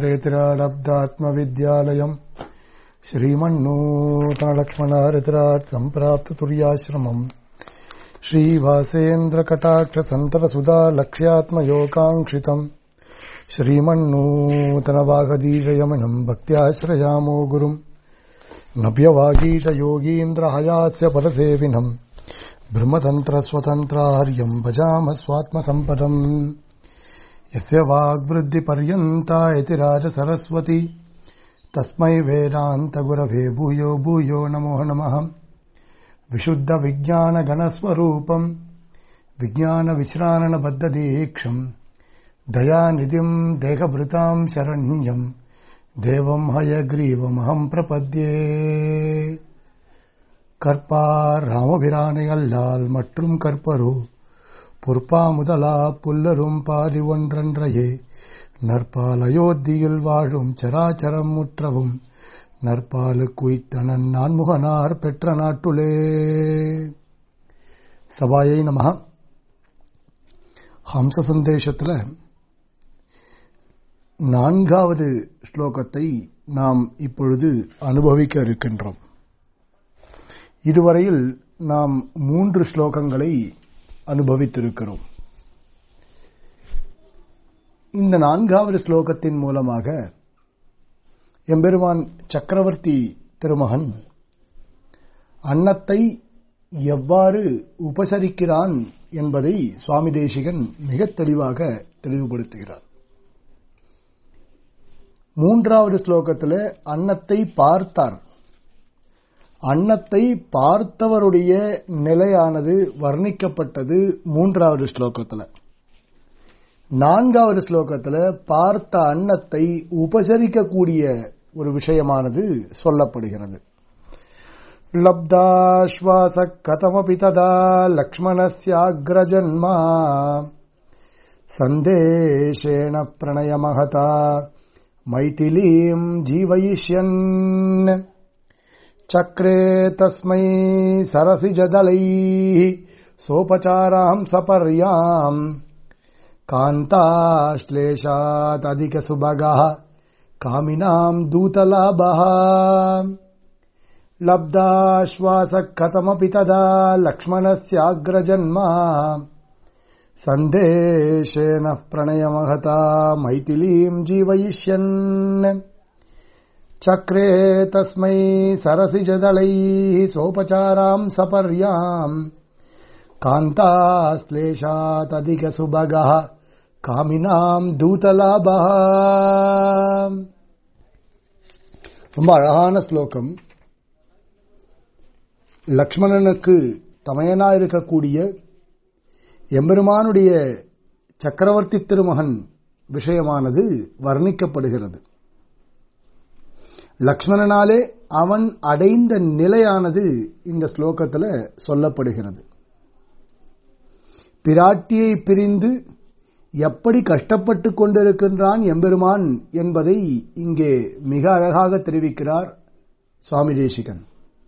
श्रीमन्नूतनलक्ष्मणारेतिराडब्दात्मविद्यालयम् श्रीमन्नूतनलक्ष्मणारेतिराट् सम्प्राप्ततुर्याश्रमम् श्रीवासेन्द्रकटाक्षसन्तरसुधा लक्ष्यात्मयोगाङ्क्षितम् श्रीमन्नूतनवागदीशयमनम् भक्त्याश्रयामो गुरुम् नव्यवागीशयोगीन्द्रहयास्य पदसेविनम् ब्रह्मतन्त्रस्वतन्त्रार्यम् भजाम स्वात्मसम्पदम् यस्य वाग्वृद्धिपर्यन्ता इति राजसरस्वती तस्मै वेदान्तगुरवे भूयो भूयो नमो नमः विशुद्धविज्ञानगणस्वरूपम् विज्ञानविश्राणबद्धदीक्षम् दयानिधिम् देहभृताम् शरण्यम् देवम् हयग्रीवमहम् प्रपद्ये கற்பார் ராமபிரானையல்லால் மற்றும் கற்பரோ பொற்பா முதலா புல்லரும் பாதி ஒன்றன்றையே நற்பால் அயோத்தியில் வாழும் சராச்சரம் முற்றவும் நற்பாலு குய்த்தனன் நான்முகனார் பெற்ற நாட்டுலே சபாயை நம ஹம்ச சந்தேஷத்தில் நான்காவது ஸ்லோகத்தை நாம் இப்பொழுது அனுபவிக்க இருக்கின்றோம் இதுவரையில் நாம் மூன்று ஸ்லோகங்களை அனுபவித்திருக்கிறோம் இந்த நான்காவது ஸ்லோகத்தின் மூலமாக எம்பெருமான் சக்கரவர்த்தி திருமகன் அன்னத்தை எவ்வாறு உபசரிக்கிறான் என்பதை சுவாமி தேசிகன் மிக தெளிவாக தெளிவுபடுத்துகிறார் மூன்றாவது ஸ்லோகத்தில் அன்னத்தை பார்த்தார் அன்னத்தை பார்த்தவருடைய நிலையானது வர்ணிக்கப்பட்டது மூன்றாவது ஸ்லோகத்தில் நான்காவது ஸ்லோகத்தில் பார்த்த அன்னத்தை உபசரிக்கக்கூடிய ஒரு விஷயமானது சொல்லப்படுகிறது லப்தாஸ்வாச கதமபி ததா லக்ஷ்மணஸ்யாகிரஜன்மா சந்தேஷேண பிரணயமகதா மைதிலீம் ஜீவயிஷ்யன் चक्रे तस्मै सरसिजदलैः सोपचाराम् सपर्याम् कान्ताश्लेषादधिकसुभगः कामिनाम् दूतलाभः लब्धाश्वासः कथमपि तदा लक्ष्मणस्याग्रजन्मा सन्देशेन प्रणयमहता मैथिलीम् जीवयिष्यन् चक्रे तस्मै सरसिजदलैः सोपचाराम् सपर्याम् कान्ताश्लेषादधिकसुभगः காமினாம் தூதலாபா ரொம்ப அழகான ஸ்லோகம் லக்ஷ்மணனுக்கு தமையனா இருக்கக்கூடிய எம்பெருமானுடைய சக்கரவர்த்தி திருமகன் விஷயமானது வர்ணிக்கப்படுகிறது லக்ஷ்மணனாலே அவன் அடைந்த நிலையானது இந்த ஸ்லோகத்தில் சொல்லப்படுகிறது பிராட்டியை பிரிந்து எப்படி கஷ்டப்பட்டு கொண்டிருக்கின்றான் எம்பெருமான் என்பதை இங்கே மிக அழகாக தெரிவிக்கிறார் சுவாமி தேசிகன்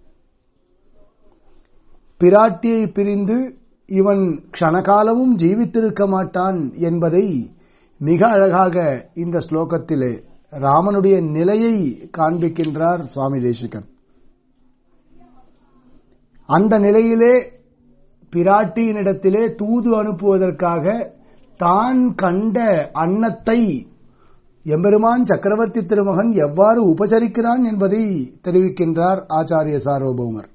பிராட்டியை பிரிந்து இவன் க்ஷணகாலமும் ஜீவித்திருக்க மாட்டான் என்பதை மிக அழகாக இந்த ஸ்லோகத்திலே ராமனுடைய நிலையை காண்பிக்கின்றார் சுவாமி தேசிகன் அந்த நிலையிலே பிராட்டியினிடத்திலே தூது அனுப்புவதற்காக தான் கண்ட அன்னத்தை எம்பெருமான் சக்கரவர்த்தி திருமகன் எவ்வாறு உபசரிக்கிறான் என்பதை தெரிவிக்கின்றார் ஆச்சாரிய சார்வபௌமர்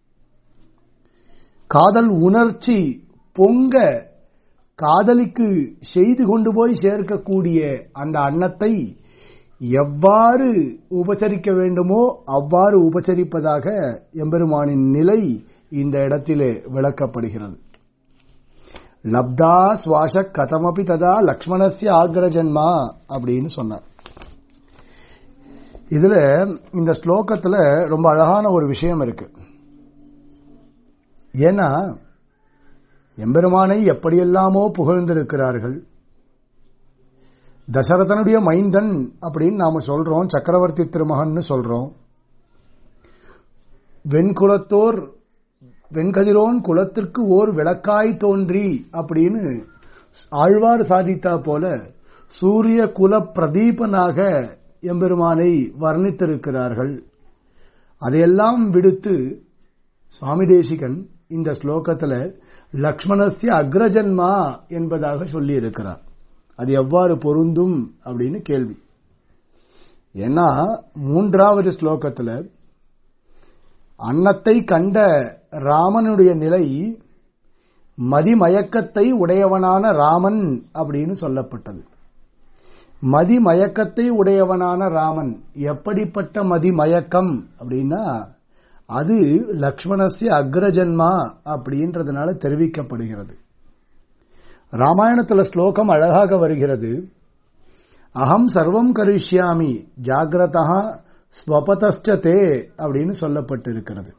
காதல் உணர்ச்சி பொங்க காதலிக்கு செய்து கொண்டு போய் சேர்க்கக்கூடிய அந்த அன்னத்தை எவ்வாறு உபசரிக்க வேண்டுமோ அவ்வாறு உபசரிப்பதாக எம்பெருமானின் நிலை இந்த இடத்திலே விளக்கப்படுகிறது லப்தா சுவாச கதமபி ததா லக்ஷ்மணசிய ஆக்ரஜன்மா அப்படின்னு சொன்னார் இதுல இந்த ஸ்லோகத்துல ரொம்ப அழகான ஒரு விஷயம் இருக்கு ஏன்னா எம்பெருமானை எப்படியெல்லாமோ புகழ்ந்திருக்கிறார்கள் தசரதனுடைய மைந்தன் அப்படின்னு நாம சொல்றோம் சக்கரவர்த்தி திருமகன் சொல்றோம் வெண்குலத்தோர் வெண்கதிரோன் குலத்திற்கு ஓர் விளக்காய் தோன்றி அப்படின்னு ஆழ்வார் சாதித்தா போல சூரிய குல பிரதீபனாக எம்பெருமானை வர்ணித்திருக்கிறார்கள் அதையெல்லாம் விடுத்து சுவாமி தேசிகன் இந்த ஸ்லோகத்துல லக்ஷ்மணஸ்ய அக்ரஜன்மா என்பதாக சொல்லி இருக்கிறார் அது எவ்வாறு பொருந்தும் அப்படின்னு கேள்வி ஏன்னா மூன்றாவது ஸ்லோகத்துல அன்னத்தை கண்ட ராமனுடைய நிலை மதிமயக்கத்தை உடையவனான ராமன் அப்படின்னு சொல்லப்பட்டது மதிமயக்கத்தை உடையவனான ராமன் எப்படிப்பட்ட மதிமயக்கம் அப்படின்னா அது லக்ஷ்மணஸ்ய அக்ரஜன்மா அப்படின்றதுனால தெரிவிக்கப்படுகிறது ராமாயணத்துல ஸ்லோகம் அழகாக வருகிறது அகம் சர்வம் கரிஷ்யாமி ஜாகிரதா ஸ்வபதே அப்படின்னு சொல்லப்பட்டிருக்கிறது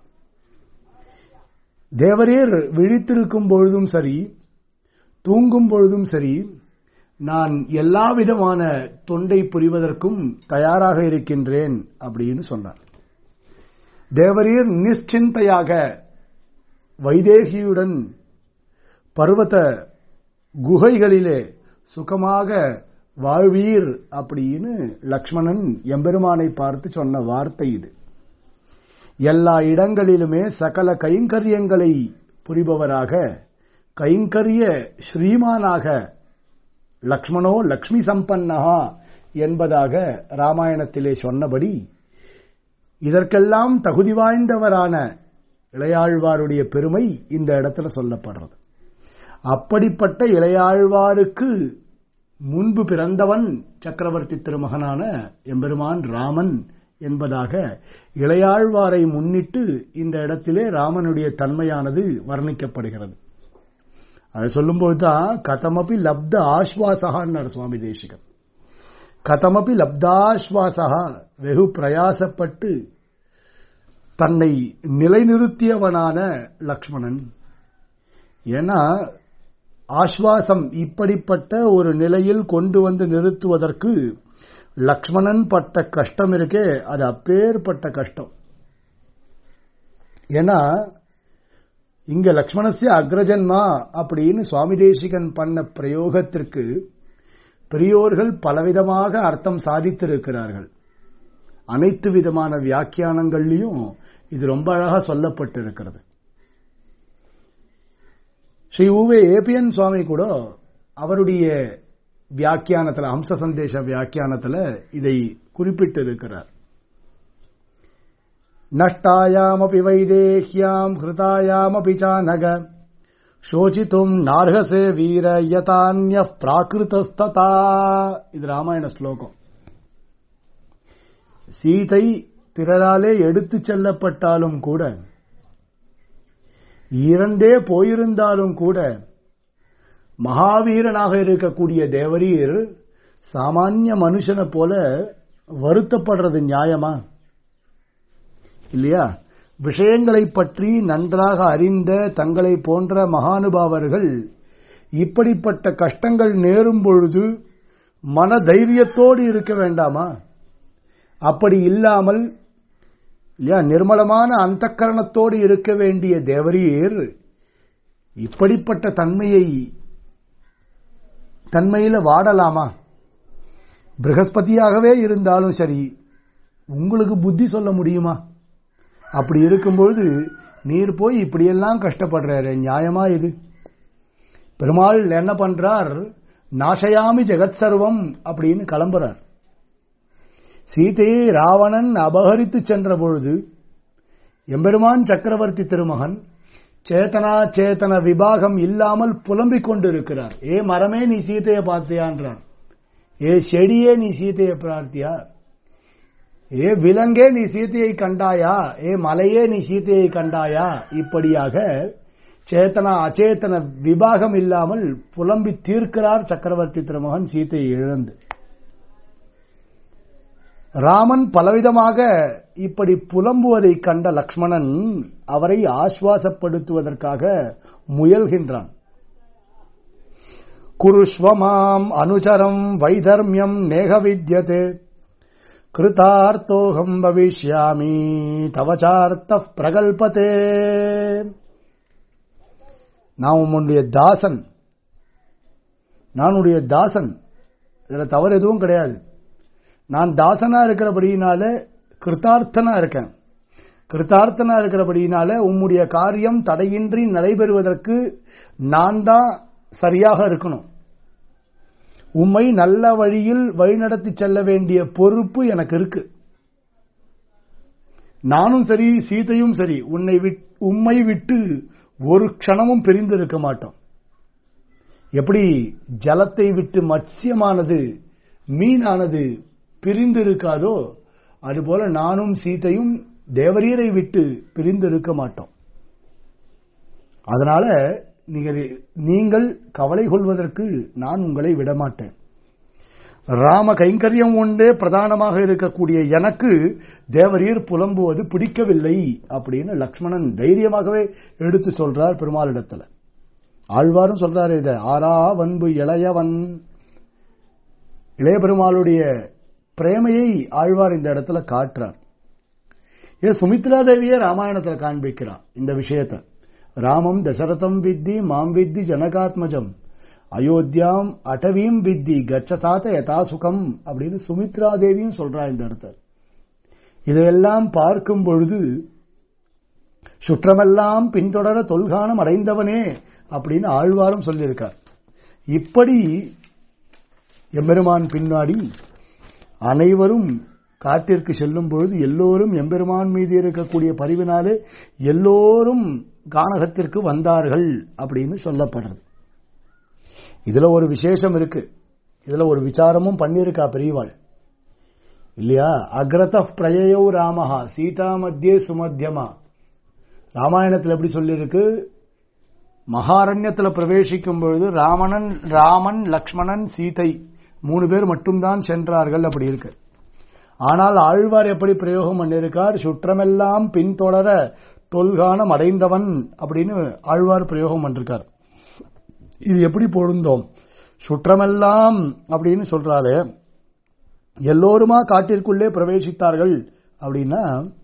தேவரீர் விழித்திருக்கும் பொழுதும் சரி தூங்கும் பொழுதும் சரி நான் எல்லா விதமான தொண்டை புரிவதற்கும் தயாராக இருக்கின்றேன் அப்படின்னு சொன்னார் தேவரீர் நிশ্চিந்தையாக வைதேகியுடன் பர்வத குகைகளிலே சுகமாக வாழ்வீர் அப்படின்னு லக்ஷ்மணன் எம்பெருமானை பார்த்து சொன்ன வார்த்தை இது எல்லா இடங்களிலுமே சகல கைங்கரியங்களை புரிபவராக கைங்கரிய ஸ்ரீமானாக லக்ஷ்மணோ லக்ஷ்மி சம்பன்னஹா என்பதாக ராமாயணத்திலே சொன்னபடி இதற்கெல்லாம் தகுதி வாய்ந்தவரான இளையாழ்வாருடைய பெருமை இந்த இடத்துல சொல்லப்படுறது அப்படிப்பட்ட இளையாழ்வாருக்கு முன்பு பிறந்தவன் சக்கரவர்த்தி திருமகனான எம்பெருமான் ராமன் என்பதாக இளையாழ்வாரை முன்னிட்டு இந்த இடத்திலே ராமனுடைய தன்மையானது வர்ணிக்கப்படுகிறது அதை சொல்லும்போது தான் கதமபி லப்த ஆஸ்வாசகான்னார் சுவாமி தேசிகன் கதமபி லப்தாஸ்வாசா வெகு பிரயாசப்பட்டு தன்னை நிலைநிறுத்தியவனான லக்ஷ்மணன் ஏன்னா ஆஸ்வாசம் இப்படிப்பட்ட ஒரு நிலையில் கொண்டு வந்து நிறுத்துவதற்கு லக்ஷ்மணன் பட்ட கஷ்டம் இருக்கே அது அப்பேற்பட்ட கஷ்டம் ஏன்னா இங்க லக்ஷ்மணசிய அக்ரஜன்மா அப்படின்னு சுவாமி தேசிகன் பண்ண பிரயோகத்திற்கு பெரியோர்கள் பலவிதமாக அர்த்தம் சாதித்திருக்கிறார்கள் அனைத்து விதமான வியாக்கியானங்கள்லையும் இது ரொம்ப அழகா சொல்லப்பட்டிருக்கிறது ஸ்ரீ உவே ஏபிஎன் சுவாமி கூட அவருடைய வியாக்கியானத்தில் அம்ச சந்தேச வியாக்கியானத்தில் இதை குறிப்பிட்டு இருக்கிறார் நஷ்டாயாமபி வைதேஹ்யாம் ஹிருதாயாமபி சானக சோசித்தும் நார்ஹசே வீர யதான்ய பிராகிருதஸ்ததா இது ராமாயண ஸ்லோகம் சீதை பிறராலே எடுத்துச் செல்லப்பட்டாலும் கூட இரண்டே போயிருந்தாலும் கூட மகாவீரனாக இருக்கக்கூடிய தேவரீர் சாமானிய மனுஷனை போல வருத்தப்படுறது நியாயமா இல்லையா விஷயங்களை பற்றி நன்றாக அறிந்த தங்களை போன்ற மகானுபாவர்கள் இப்படிப்பட்ட கஷ்டங்கள் நேரும் பொழுது மன தைரியத்தோடு இருக்க வேண்டாமா அப்படி இல்லாமல் இல்லையா நிர்மலமான அந்த கரணத்தோடு இருக்க வேண்டிய தேவரீர் இப்படிப்பட்ட தன்மையை தன்மையில வாடலாமா பிரகஸ்பதியாகவே இருந்தாலும் சரி உங்களுக்கு புத்தி சொல்ல முடியுமா அப்படி இருக்கும்பொழுது நீர் போய் இப்படியெல்லாம் கஷ்டப்படுறாரு நியாயமா இது பெருமாள் என்ன பண்றார் நாசயாமி ஜெகத் சர்வம் அப்படின்னு கிளம்புறார் சீதையை ராவணன் அபகரித்து சென்ற பொழுது எம்பெருமான் சக்கரவர்த்தி திருமகன் சேத்தனா சேத்தன விபாகம் இல்லாமல் புலம்பிக் கொண்டிருக்கிறார் ஏ மரமே நீ சீதையை பார்த்தியான்றார் ஏ செடியே நீ சீதையை பிரார்த்தியா ஏ விலங்கே நீ சீதையை கண்டாயா ஏ மலையே நீ சீதையை கண்டாயா இப்படியாக சேத்தனா அச்சேத்தன விபாகம் இல்லாமல் புலம்பி தீர்க்கிறார் சக்கரவர்த்தி திருமகன் சீதையை இழந்து ராமன் பலவிதமாக இப்படி புலம்புவதை கண்ட லக்ஷ்மணன் அவரை ஆஸ்வாசப்படுத்துவதற்காக முயல்கின்றான் குருஷ்வமாம் அனுச்சரம் வைதர்மியம் நேக வித்யதே கிருதார்த்தோகம் பவிஷ்யாமி தவச்சார்த்த பிரகல்பதே நான் உன்னுடைய தாசன் நான் உன்னுடைய தாசன் இதுல தவறு எதுவும் கிடையாது நான் தாசனா இருக்கிறபடியினால கிருத்தார்த்தனா இருக்கேன் கிருத்தார்த்தனா இருக்கிறபடியினால உம்முடைய காரியம் தடையின்றி நடைபெறுவதற்கு நான் தான் சரியாக இருக்கணும் உம்மை நல்ல வழியில் வழிநடத்தி செல்ல வேண்டிய பொறுப்பு எனக்கு இருக்கு நானும் சரி சீதையும் சரி உன்னை விட் உம்மை விட்டு ஒரு க்ஷணமும் பிரிந்து இருக்க மாட்டோம் எப்படி ஜலத்தை விட்டு மத்சியமானது மீனானது பிரிந்து இருக்காதோ அதுபோல நானும் சீதையும் தேவரீரை விட்டு பிரிந்து இருக்க மாட்டோம் அதனால நீங்கள் நீங்கள் கவலை கொள்வதற்கு நான் உங்களை விடமாட்டேன் ராம கைங்கரியம் ஒன்றே பிரதானமாக இருக்கக்கூடிய எனக்கு தேவரீர் புலம்புவது பிடிக்கவில்லை அப்படின்னு லக்ஷ்மணன் தைரியமாகவே எடுத்து சொல்றார் பெருமாளிடத்துல ஆழ்வாரும் சொல்றாரு இத ஆரா வன்பு இளையவன் இளைய பெருமாளுடைய பிரேமையை ஆழ்வார் இந்த இடத்துல காட்டுறார் இது சுமித்ரா தேவியே ராமாயணத்துல காண்பிக்கிறார் இந்த விஷயத்தை ராமம் தசரதம் வித்தி மாம் வித்தி ஜனகாத்மஜம் அயோத்தியாம் அடவீம் வித்தி கச்சதாத்த யதா சுகம் அப்படின்னு சுமித்ரா தேவியும் சொல்றா இந்த இடத்துல இதையெல்லாம் பார்க்கும் பொழுது சுற்றமெல்லாம் பின்தொடர தொல்கானம் அடைந்தவனே அப்படின்னு ஆழ்வாரும் சொல்லியிருக்கார் இப்படி எம்பெருமான் பின்னாடி அனைவரும் காட்டிற்கு செல்லும் பொழுது எல்லோரும் எம்பெருமான் மீது இருக்கக்கூடிய பரிவினாலே எல்லோரும் கானகத்திற்கு வந்தார்கள் அப்படின்னு சொல்லப்படுறது இதுல ஒரு விசேஷம் இருக்கு இதுல ஒரு விசாரமும் பண்ணியிருக்கா பெரியவாள் இல்லையா அக்ரத பிரயயோ ராமஹா சீதா மத்தியே சுமத்தியமா ராமாயணத்தில் எப்படி சொல்லியிருக்கு மகாரண்யத்துல பிரவேசிக்கும் பொழுது ராமணன் ராமன் லக்ஷ்மணன் சீதை மூணு பேர் மட்டும்தான் சென்றார்கள் அப்படி இருக்கு ஆனால் ஆழ்வார் எப்படி பிரயோகம் பண்ணியிருக்கார் சுற்றமெல்லாம் பின்தொடர தொல்கானம் அடைந்தவன் அப்படின்னு ஆழ்வார் பிரயோகம் பண்ணிருக்கார் இது எப்படி பொருந்தோம் சுற்றமெல்லாம் அப்படின்னு சொல்றாரு எல்லோருமா காட்டிற்குள்ளே பிரவேசித்தார்கள் அப்படின்னா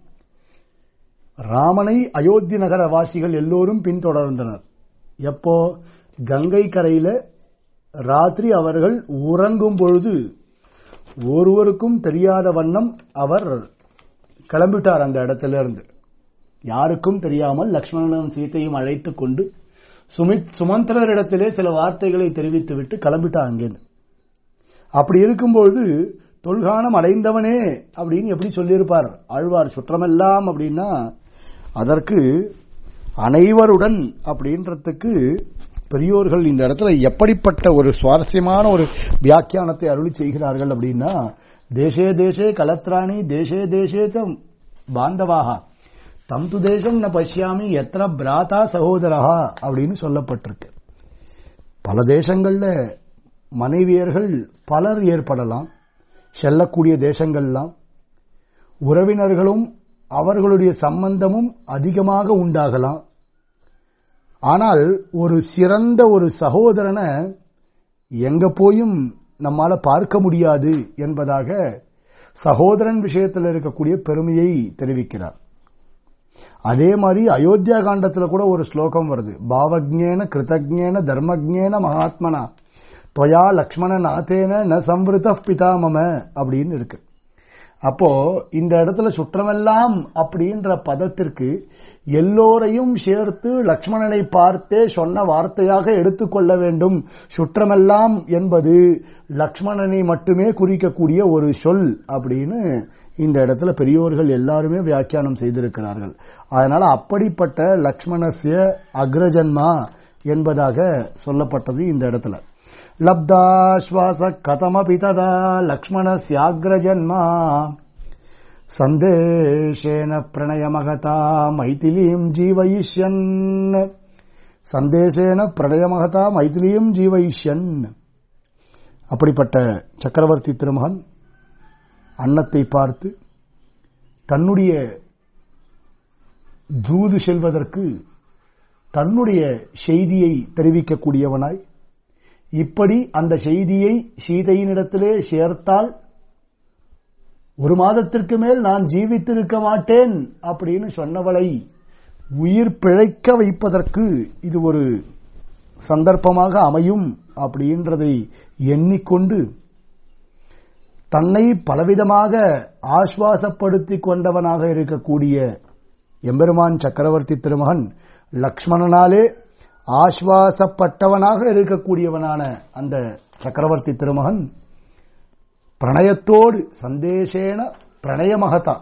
ராமனை அயோத்தி நகர வாசிகள் எல்லோரும் பின்தொடர்ந்தனர் எப்போ கங்கை கரையில ராத்திரி அவர்கள் உறங்கும் பொழுது ஒருவருக்கும் தெரியாத வண்ணம் அவர் கிளம்பிட்டார் அந்த இடத்துல இருந்து யாருக்கும் தெரியாமல் லக்ஷ்மணனும் சீத்தையும் அழைத்துக் கொண்டு சுமித் சுமந்திரரிடத்திலே சில வார்த்தைகளை தெரிவித்துவிட்டு கிளம்பிட்டார் அங்கேருந்து அப்படி இருக்கும்பொழுது தொல்கானம் அடைந்தவனே அப்படின்னு எப்படி சொல்லியிருப்பார் ஆழ்வார் சுற்றமெல்லாம் அப்படின்னா அதற்கு அனைவருடன் அப்படின்றதுக்கு பெரியோர்கள் இந்த இடத்துல எப்படிப்பட்ட ஒரு சுவாரஸ்யமான ஒரு வியாக்கியானத்தை அருளி செய்கிறார்கள் அப்படின்னா தேசே தேசே கலத்ராணி தேசே தேசே பாந்தவாக தம் து தேசம் ந பசியாமி எத்திர பிராதா சகோதரா அப்படின்னு சொல்லப்பட்டிருக்கு பல தேசங்கள்ல மனைவியர்கள் பலர் ஏற்படலாம் செல்லக்கூடிய தேசங்கள்லாம் உறவினர்களும் அவர்களுடைய சம்பந்தமும் அதிகமாக உண்டாகலாம் ஆனால் ஒரு சிறந்த ஒரு சகோதரனை எங்க போயும் நம்மால பார்க்க முடியாது என்பதாக சகோதரன் விஷயத்தில் இருக்கக்கூடிய பெருமையை தெரிவிக்கிறார் அதே மாதிரி அயோத்தியா காண்டத்துல கூட ஒரு ஸ்லோகம் வருது பாவஜேன கிருதஜேன தர்மஜேன மகாத்மனா தொயா லக்ஷ்மண நாத்தேன ந சம்ருத பிதாமம அப்படின்னு இருக்கு அப்போ இந்த இடத்துல சுற்றமெல்லாம் அப்படின்ற பதத்திற்கு எல்லோரையும் சேர்த்து லக்ஷ்மணனை பார்த்தே சொன்ன வார்த்தையாக எடுத்துக்கொள்ள வேண்டும் சுற்றமெல்லாம் என்பது லக்ஷ்மணனை மட்டுமே குறிக்கக்கூடிய ஒரு சொல் அப்படின்னு இந்த இடத்துல பெரியோர்கள் எல்லாருமே வியாக்கியானம் செய்திருக்கிறார்கள் அதனால அப்படிப்பட்ட லக்ஷ்மணசிய அக்ரஜன்மா என்பதாக சொல்லப்பட்டது இந்த இடத்துல லப்தாஸ்வாச கதமபி ததா லக்ஷ்மணஸ்யாக்ரஜன்மா சந்தேஷேன பிரணயமகதா மைதிலீம் ஜீவயிஷ்யன் சந்தேசேன பிரணயமகதா மைதிலியும் ஜீவயிஷ்யன் அப்படிப்பட்ட சக்கரவர்த்தி திருமகன் அன்னத்தை பார்த்து தன்னுடைய தூது செல்வதற்கு தன்னுடைய செய்தியை தெரிவிக்கக்கூடியவனாய் இப்படி அந்த செய்தியை சீதையினிடத்திலே சேர்த்தால் ஒரு மாதத்திற்கு மேல் நான் ஜீவித்திருக்க மாட்டேன் அப்படின்னு சொன்னவளை உயிர் பிழைக்க வைப்பதற்கு இது ஒரு சந்தர்ப்பமாக அமையும் அப்படின்றதை எண்ணிக்கொண்டு தன்னை பலவிதமாக ஆஸ்வாசப்படுத்திக் கொண்டவனாக இருக்கக்கூடிய எம்பெருமான் சக்கரவர்த்தி திருமகன் லக்ஷ்மணனாலே ஆஸ்வாசப்பட்டவனாக இருக்கக்கூடியவனான அந்த சக்கரவர்த்தி திருமகன் பிரணயத்தோடு சந்தேசேன பிரணயமகதா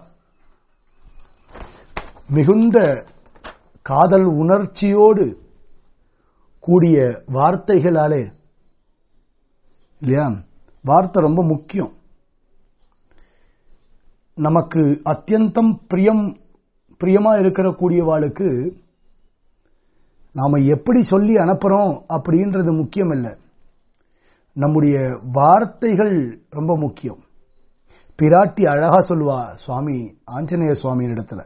மிகுந்த காதல் உணர்ச்சியோடு கூடிய வார்த்தைகளாலே இல்லையா வார்த்தை ரொம்ப முக்கியம் நமக்கு அத்தியந்தம் பிரியம் பிரியமா இருக்கிற கூடியவாளுக்கு நாம எப்படி சொல்லி அனுப்புறோம் அப்படின்றது முக்கியம் இல்லை நம்முடைய வார்த்தைகள் ரொம்ப முக்கியம் பிராட்டி அழகா சொல்லுவா சுவாமி ஆஞ்சநேய சுவாமியின் இடத்துல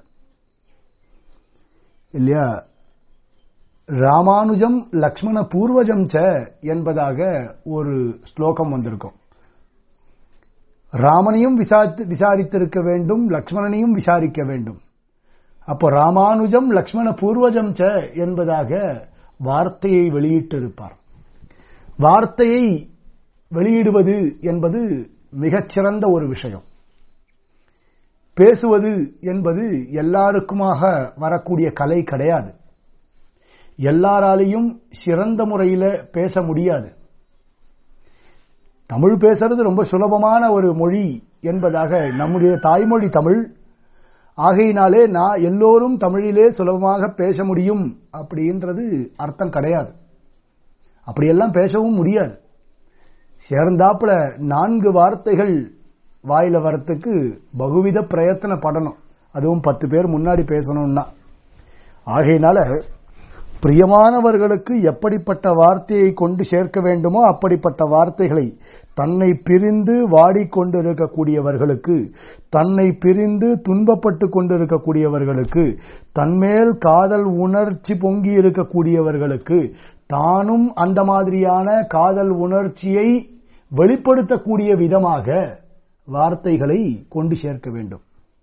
இல்லையா ராமானுஜம் லக்ஷ்மண பூர்வஜம் ச என்பதாக ஒரு ஸ்லோகம் வந்திருக்கும் ராமனையும் விசாரித்து விசாரித்திருக்க வேண்டும் லக்ஷ்மணனையும் விசாரிக்க வேண்டும் அப்போ ராமானுஜம் லக்ஷ்மண பூர்வஜம் ச என்பதாக வார்த்தையை வெளியிட்டிருப்பார் வார்த்தையை வெளியிடுவது என்பது மிகச்சிறந்த ஒரு விஷயம் பேசுவது என்பது எல்லாருக்குமாக வரக்கூடிய கலை கிடையாது எல்லாராலையும் சிறந்த முறையில பேச முடியாது தமிழ் பேசுறது ரொம்ப சுலபமான ஒரு மொழி என்பதாக நம்முடைய தாய்மொழி தமிழ் ஆகையினாலே நான் எல்லோரும் தமிழிலே சுலபமாக பேச முடியும் அப்படின்றது அர்த்தம் கிடையாது அப்படியெல்லாம் பேசவும் முடியாது சேர்ந்தாப்புல நான்கு வார்த்தைகள் வாயில வரத்துக்கு பகுவித பிரயத்தனப்படணும் அதுவும் பத்து பேர் முன்னாடி பேசணும்னா ஆகையினால பிரியமானவர்களுக்கு எப்படிப்பட்ட வார்த்தையை கொண்டு சேர்க்க வேண்டுமோ அப்படிப்பட்ட வார்த்தைகளை தன்னை பிரிந்து வாடிக்கொண்டிருக்கக்கூடியவர்களுக்கு தன்னை பிரிந்து துன்பப்பட்டு கொண்டிருக்கக்கூடியவர்களுக்கு தன்மேல் காதல் உணர்ச்சி பொங்கி இருக்கக்கூடியவர்களுக்கு தானும் அந்த மாதிரியான காதல் உணர்ச்சியை வெளிப்படுத்தக்கூடிய விதமாக வார்த்தைகளை கொண்டு சேர்க்க வேண்டும்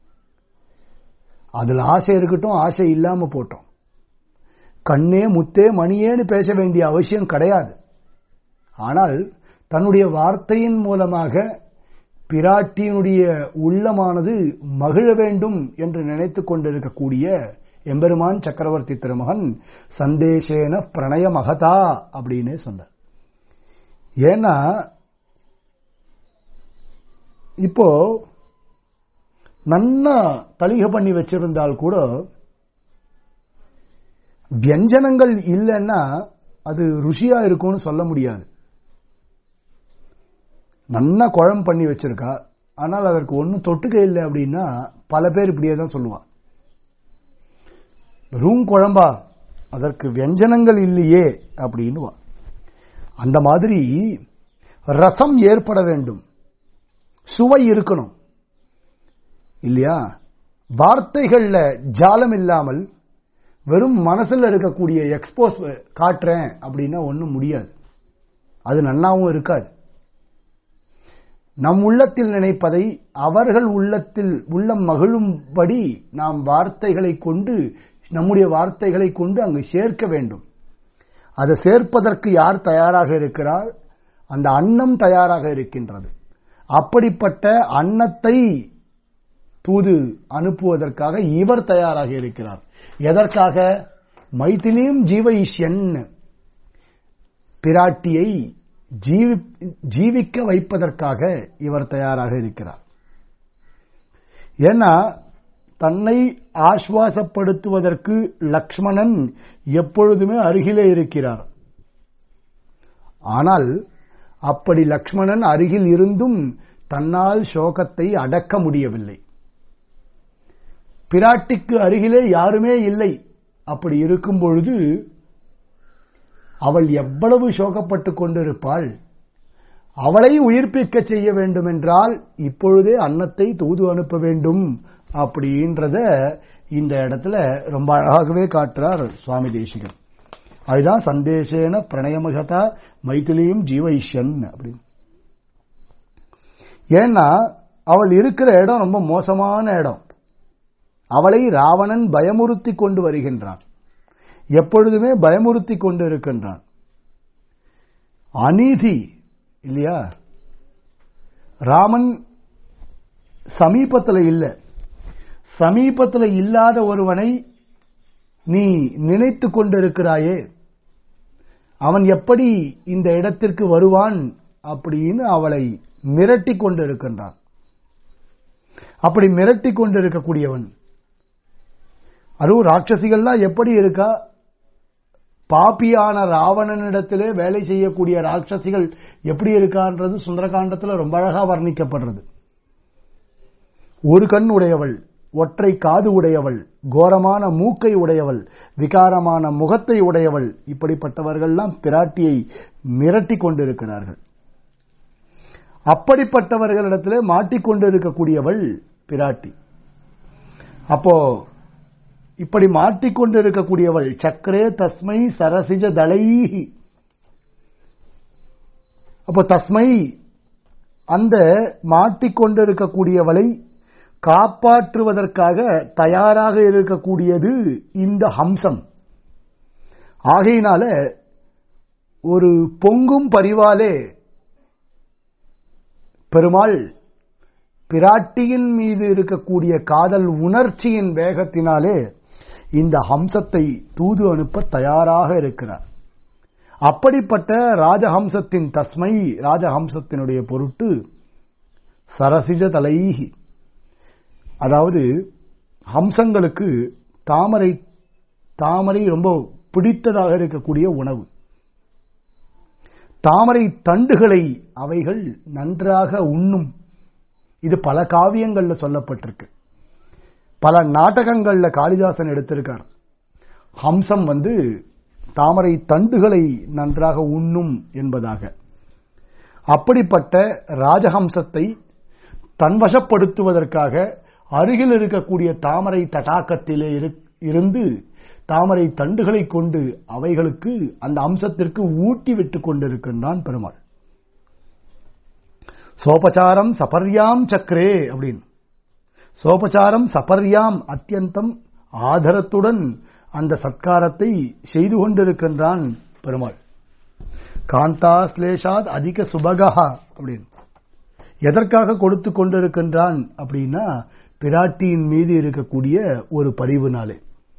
அதில் ஆசை இருக்கட்டும் ஆசை இல்லாம போட்டோம் கண்ணே முத்தே மணியேன்னு பேச வேண்டிய அவசியம் கிடையாது ஆனால் தன்னுடைய வார்த்தையின் மூலமாக பிராட்டியினுடைய உள்ளமானது மகிழ வேண்டும் என்று நினைத்துக் கொண்டிருக்கக்கூடிய எம்பெருமான் சக்கரவர்த்தி திருமகன் சந்தேசேன பிரணய மகதா அப்படின்னு சொன்னார் ஏன்னா இப்போ நன்னா தலிகை பண்ணி வச்சிருந்தால் கூட வியஞ்சனங்கள் இல்லைன்னா அது ருசியா இருக்கும்னு சொல்ல முடியாது நன்னா குழம்பு பண்ணி வச்சிருக்கா ஆனால் அதற்கு ஒன்றும் தொட்டுக்க இல்லை அப்படின்னா பல பேர் இப்படியே தான் சொல்லுவான் வெறும் குழம்பா அதற்கு வியஞ்சனங்கள் இல்லையே அப்படின்னுவா அந்த மாதிரி ரசம் ஏற்பட வேண்டும் சுவை இருக்கணும் இல்லையா வார்த்தைகள்ல ஜாலம் இல்லாமல் வெறும் மனசுல இருக்கக்கூடிய எக்ஸ்போஸ் காட்டுறேன் அப்படின்னா ஒன்றும் முடியாது அது நன்னாவும் இருக்காது நம் உள்ளத்தில் நினைப்பதை அவர்கள் உள்ளத்தில் உள்ளம் மகிழும்படி நாம் வார்த்தைகளை கொண்டு நம்முடைய வார்த்தைகளை கொண்டு அங்கு சேர்க்க வேண்டும் அதை சேர்ப்பதற்கு யார் தயாராக இருக்கிறார் அந்த அன்னம் தயாராக இருக்கின்றது அப்படிப்பட்ட அன்னத்தை தூது அனுப்புவதற்காக இவர் தயாராக இருக்கிறார் எதற்காக மைத்திலியும் ஜீவைஷ்யன் பிராட்டியை ஜீவிக்க வைப்பதற்காக இவர் தயாராக இருக்கிறார் ஏன்னா தன்னை ஆஸ்வாசப்படுத்துவதற்கு லக்ஷ்மணன் எப்பொழுதுமே அருகிலே இருக்கிறார் ஆனால் அப்படி லக்ஷ்மணன் அருகில் இருந்தும் தன்னால் சோகத்தை அடக்க முடியவில்லை பிராட்டிக்கு அருகிலே யாருமே இல்லை அப்படி இருக்கும் பொழுது அவள் எவ்வளவு சோகப்பட்டு கொண்டிருப்பாள் அவளை உயிர்ப்பிக்க செய்ய வேண்டும் என்றால் இப்பொழுதே அன்னத்தை தூது அனுப்ப வேண்டும் அப்படின்றத இந்த இடத்துல ரொம்ப அழகாகவே காட்டுறார் சுவாமி தேசிகன் அதுதான் சந்தேசேன பிரணயமகதா மைத்திலியும் ஜீவைஷன் அப்படின்னு ஏன்னா அவள் இருக்கிற இடம் ரொம்ப மோசமான இடம் அவளை ராவணன் பயமுறுத்தி கொண்டு வருகின்றான் எப்பொழுதுமே பயமுறுத்தி கொண்டு இருக்கின்றான் அநீதி இல்லையா ராமன் சமீபத்துல இல்ல சமீபத்துல இல்லாத ஒருவனை நீ நினைத்து கொண்டிருக்கிறாயே அவன் எப்படி இந்த இடத்திற்கு வருவான் அப்படின்னு அவளை மிரட்டி கொண்டிருக்கின்றான் அப்படி மிரட்டி கொண்டிருக்கக்கூடியவன் அதுவும் ராட்சசிகள்லாம் எப்படி இருக்கா பாப்பியான ராவணனிடத்திலே வேலை செய்யக்கூடிய ராட்சசிகள் எப்படி இருக்கான்றது சுந்தரகாண்டத்தில் ரொம்ப அழகா வர்ணிக்கப்படுறது ஒரு கண் உடையவள் ஒற்றை காது உடையவள் கோரமான மூக்கை உடையவள் விகாரமான முகத்தை உடையவள் இப்படிப்பட்டவர்கள்லாம் பிராட்டியை மிரட்டி கொண்டிருக்கிறார்கள் அப்படிப்பட்டவர்களிடத்திலே மாட்டிக்கொண்டிருக்கக்கூடியவள் பிராட்டி அப்போ இப்படி மாட்டிக்கொண்டிருக்கக்கூடியவள் சக்கரே தஸ்மை சரசிஜ தலை அப்போ தஸ்மை அந்த மாட்டிக்கொண்டிருக்கக்கூடியவளை காப்பாற்றுவதற்காக தயாராக இருக்கக்கூடியது இந்த ஹம்சம் ஆகையினால ஒரு பொங்கும் பரிவாலே பெருமாள் பிராட்டியின் மீது இருக்கக்கூடிய காதல் உணர்ச்சியின் வேகத்தினாலே இந்த ஹம்சத்தை தூது அனுப்ப தயாராக இருக்கிறார் அப்படிப்பட்ட ராஜஹம்சத்தின் தஸ்மை ராஜஹம்சத்தினுடைய பொருட்டு சரசிஜ தலைஹி அதாவது ஹம்சங்களுக்கு தாமரை தாமரை ரொம்ப பிடித்ததாக இருக்கக்கூடிய உணவு தாமரை தண்டுகளை அவைகள் நன்றாக உண்ணும் இது பல காவியங்கள்ல சொல்லப்பட்டிருக்கு பல நாடகங்கள்ல காளிதாசன் எடுத்திருக்கார் ஹம்சம் வந்து தாமரை தண்டுகளை நன்றாக உண்ணும் என்பதாக அப்படிப்பட்ட ராஜஹம்சத்தை தன்வசப்படுத்துவதற்காக அருகில் இருக்கக்கூடிய தாமரை தடாக்கத்திலே இருந்து தாமரை தண்டுகளை கொண்டு அவைகளுக்கு அந்த அம்சத்திற்கு ஊட்டி விட்டுக் கொண்டிருக்கின்றான் பெருமாள் சோபச்சாரம் சபர்யாம் சக்கரே அப்படின்னு சோபச்சாரம் சபர்யாம் அத்தியந்தம் ஆதரத்துடன் அந்த சத்காரத்தை செய்து கொண்டிருக்கின்றான் பெருமாள் காந்தா ஸ்லேஷாத் அதிக சுபகா அப்படின்னு எதற்காக கொடுத்து கொண்டிருக்கின்றான் அப்படின்னா பிராட்டியின் மீது இருக்கக்கூடிய ஒரு பரிவுனாலே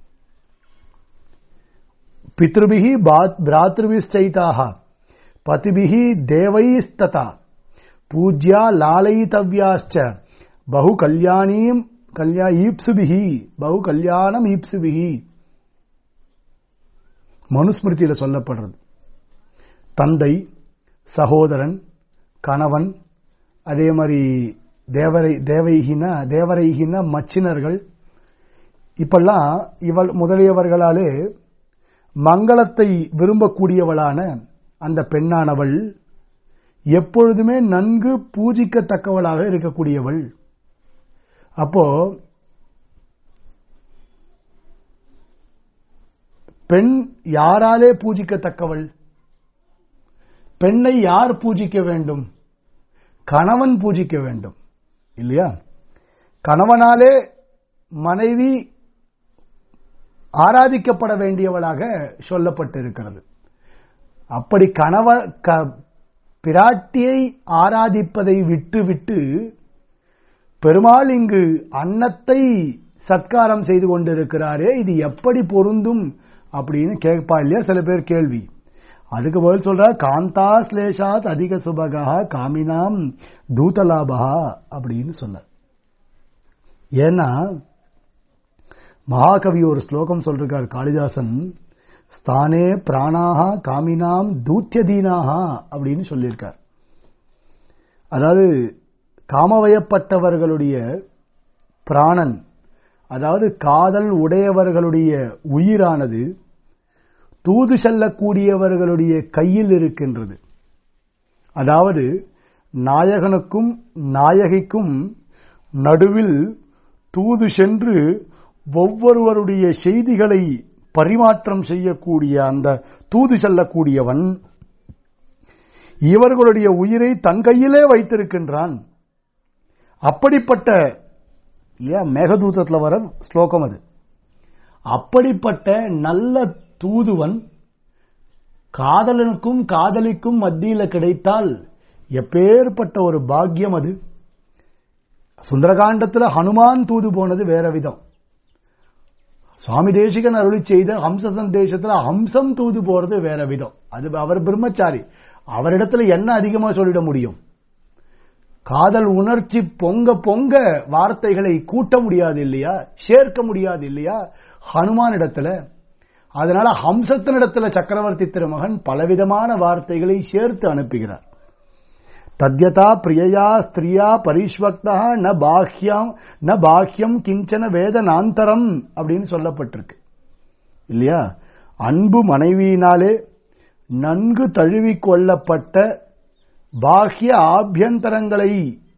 பித்ருபிகி பிராத்ருவிச்சைதாக பதிபிகி தேவைஸ்ததா பூஜ்யா லாலயித்தவ்யாச்ச பகு கல்யாணீம் கல்யா ஈப்சுபிகி பகு கல்யாணம் ஈப்சுபிகி மனுஸ்மிருதியில சொல்லப்படுறது தந்தை சகோதரன் கணவன் அதே மாதிரி தேவரை தேவைகின தேவரைகின மச்சினர்கள் இப்பெல்லாம் இவள் முதலியவர்களாலே மங்களத்தை விரும்பக்கூடியவளான அந்த பெண்ணானவள் எப்பொழுதுமே நன்கு பூஜிக்கத்தக்கவளாக இருக்கக்கூடியவள் அப்போ பெண் யாராலே பூஜிக்கத்தக்கவள் பெண்ணை யார் பூஜிக்க வேண்டும் கணவன் பூஜிக்க வேண்டும் இல்லையா கணவனாலே மனைவி ஆராதிக்கப்பட வேண்டியவளாக சொல்லப்பட்டிருக்கிறது அப்படி கணவ பிராட்டியை ஆராதிப்பதை விட்டு விட்டு பெருமாள் இங்கு அன்னத்தை சத்காரம் செய்து கொண்டிருக்கிறாரே இது எப்படி பொருந்தும் அப்படின்னு கேட்பா இல்லையா சில பேர் கேள்வி அதுக்கு பதில் சொல்ற காந்தா ஸ்லேஷாத் அதிக சுபகா காமினாம் தூதலாபா அப்படின்னு சொன்னார் ஏன்னா மகாகவி ஒரு ஸ்லோகம் சொல்றார் காளிதாசன் ஸ்தானே பிராணாக காமினாம் தூத்தியதீனாக அப்படின்னு சொல்லியிருக்கார் அதாவது காமவயப்பட்டவர்களுடைய பிராணன் அதாவது காதல் உடையவர்களுடைய உயிரானது தூது செல்லக்கூடியவர்களுடைய கையில் இருக்கின்றது அதாவது நாயகனுக்கும் நாயகிக்கும் நடுவில் தூது சென்று ஒவ்வொருவருடைய செய்திகளை பரிமாற்றம் செய்யக்கூடிய அந்த தூது செல்லக்கூடியவன் இவர்களுடைய உயிரை தன் கையிலே வைத்திருக்கின்றான் அப்படிப்பட்ட இல்லையா மேகதூதத்தில் வர ஸ்லோகம் அது அப்படிப்பட்ட நல்ல தூதுவன் காதலனுக்கும் காதலிக்கும் மத்தியில் கிடைத்தால் எப்பேற்பட்ட ஒரு பாக்கியம் அது சுந்தரகாண்டத்துல ஹனுமான் தூது போனது வேற விதம் சுவாமி தேசிகன் அருளி செய்த ஹம்ச சந்தேசத்துல ஹம்சம் தூது போறது வேற விதம் அது அவர் பிரம்மச்சாரி அவரிடத்துல என்ன அதிகமா சொல்லிட முடியும் காதல் உணர்ச்சி பொங்க பொங்க வார்த்தைகளை கூட்ட முடியாது இல்லையா சேர்க்க முடியாது இல்லையா ஹனுமான் இடத்துல அதனால ஹம்சத்தினிடத்துல சக்கரவர்த்தி திருமகன் பலவிதமான வார்த்தைகளை சேர்த்து அனுப்புகிறார் தத்யதா பிரியயா ஸ்திரியா பரிஷ்வக்தா ந பாஹ்யம் ந பாஹ்யம் கிஞ்சன வேதனாந்தரம் அப்படின்னு சொல்லப்பட்டிருக்கு இல்லையா அன்பு மனைவியினாலே நன்கு தழுவிக் கொள்ளப்பட்ட பாஹ்ய ஆபியந்தரங்களை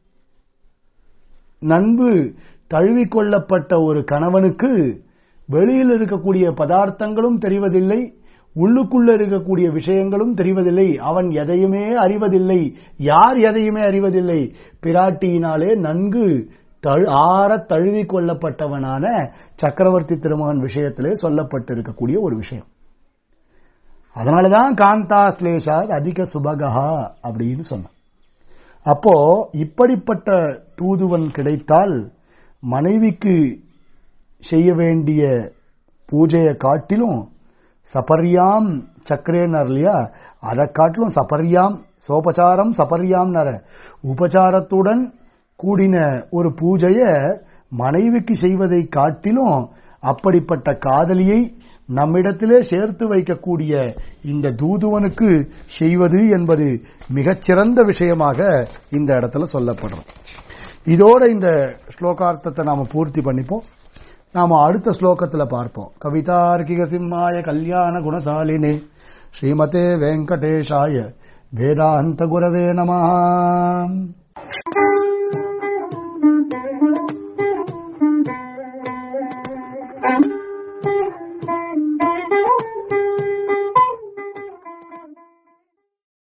நன்கு தழுவிக் கொள்ளப்பட்ட ஒரு கணவனுக்கு வெளியில் இருக்கக்கூடிய பதார்த்தங்களும் தெரிவதில்லை உள்ளுக்குள்ள இருக்கக்கூடிய விஷயங்களும் தெரிவதில்லை அவன் எதையுமே அறிவதில்லை யார் எதையுமே அறிவதில்லை பிராட்டியினாலே நன்கு ஆற தழுவி கொள்ளப்பட்டவனான சக்கரவர்த்தி திருமகன் விஷயத்திலே சொல்லப்பட்டிருக்கக்கூடிய ஒரு விஷயம் அதனாலதான் காந்தா ஸ்லேஷாத் அதிக சுபகா அப்படின்னு சொன்ன அப்போ இப்படிப்பட்ட தூதுவன் கிடைத்தால் மனைவிக்கு செய்ய வேண்டிய பூஜையை காட்டிலும் சபர்யாம் சக்கரேனர் இல்லையா அதை காட்டிலும் சபர்யாம் சோபசாரம் சபர்யாம் நர உபசாரத்துடன் கூடின ஒரு பூஜைய மனைவிக்கு செய்வதை காட்டிலும் அப்படிப்பட்ட காதலியை நம்மிடத்திலே சேர்த்து வைக்கக்கூடிய இந்த தூதுவனுக்கு செய்வது என்பது மிகச்சிறந்த விஷயமாக இந்த இடத்துல சொல்லப்படுறோம் இதோட இந்த ஸ்லோகார்த்தத்தை நாம பூர்த்தி பண்ணிப்போம் நாம அடுத்த ஸ்லோகத்துல பார்ப்போம் கவிதார்க்கிக சிம்மாய கல்யாண குணசாலினே ஸ்ரீமதே வெங்கடேஷாய வேதாந்த குரவே நம